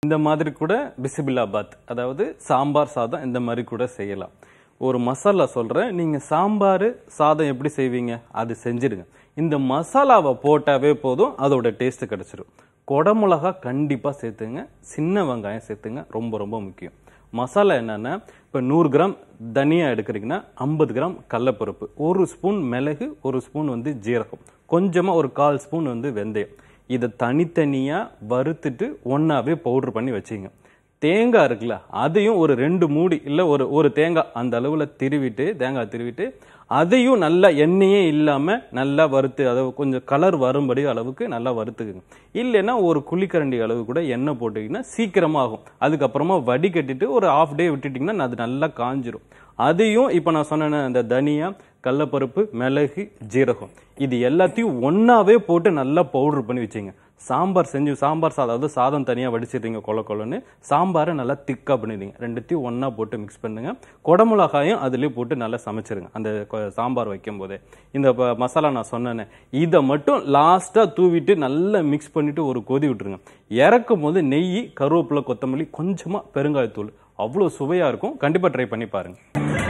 இந்த மாதிரி கூட பிசிபிலாபாத் அதாவது சாம்பார் சாதம் இந்த மாதிரி கூட செய்யலாம் ஒரு மசாலா சொல்றேன் நீங்க சாம்பார் சாதம் எப்படி செய்வீங்க அது செஞ்சிடுங்க இந்த மசாலாவை போட்டாவே போதும் அதோட டேஸ்ட் கிடைச்சிடும் குடமிளகா கண்டிப்பா சேர்த்துங்க சின்ன வெங்காயம் சேர்த்துங்க ரொம்ப ரொம்ப முக்கியம் மசாலா என்னன்னா இப்போ நூறு கிராம் தனியா எடுக்கிறீங்கன்னா ஐம்பது கிராம் கடலப்பருப்பு ஒரு ஸ்பூன் மிளகு ஒரு ஸ்பூன் வந்து ஜீரகம் கொஞ்சமா ஒரு கால் ஸ்பூன் வந்து வெந்தயம் இதை தனித்தனியா வறுத்துட்டு ஒண்ணாவே பவுடர் பண்ணி வச்சிங்க தேங்காய் இருக்குல்ல அதையும் ஒரு ரெண்டு மூடி இல்ல ஒரு ஒரு தேங்காய் அந்த அளவுல திருவிட்டு தேங்காய் திருவிட்டு அதையும் நல்லா எண்ணெயே இல்லாம நல்லா வறுத்து அதை கொஞ்சம் கலர் வரும்படி அளவுக்கு நல்லா வறுத்துக்குங்க இல்லைன்னா ஒரு குழிக்கரண்டி அளவு கூட எண்ணெய் போட்டுக்கிங்கன்னா சீக்கிரமா ஆகும் அதுக்கப்புறமா வடிகட்டிட்டு ஒரு ஆஃப் டே விட்டுட்டிங்கன்னா அது நல்லா காஞ்சிரும் அதையும் இப்போ நான் சொன்ன அந்த தனியா கடலப்பருப்பு மிளகு ஜீரகம் இது எல்லாத்தையும் ஒண்ணாவே போட்டு நல்லா பவுடர் பண்ணி வச்சிங்க சாம்பார் செஞ்சு சாம்பார் சாதம் அதாவது சாதம் தனியாக வடிச்சிடுறீங்க கொல கொலன்னு சாம்பாரை நல்லா திக்காக பண்ணிடுங்க ரெண்டுத்தையும் ஒன்றா போட்டு மிக்ஸ் பண்ணுங்க குடமிளகாயும் அதுலேயே போட்டு நல்லா சமைச்சிருங்க அந்த கொ- சாம்பார் வைக்கும் போதே இந்த ப- மசாலா நான் சொன்னேனே இதை மட்டும் லாஸ்ட்டாக தூவிட்டு நல்லா மிக்ஸ் பண்ணிட்டு ஒரு கொதி விட்டுருங்க இறக்கும் போது நெய் கருவேப்பிலை கொத்தமல்லி கொஞ்சமாக பெருங்காயத்தூள் அவ்வளோ சுவையாக இருக்கும் கண்டிப்பாக ட்ரை பண்ணி பாருங்க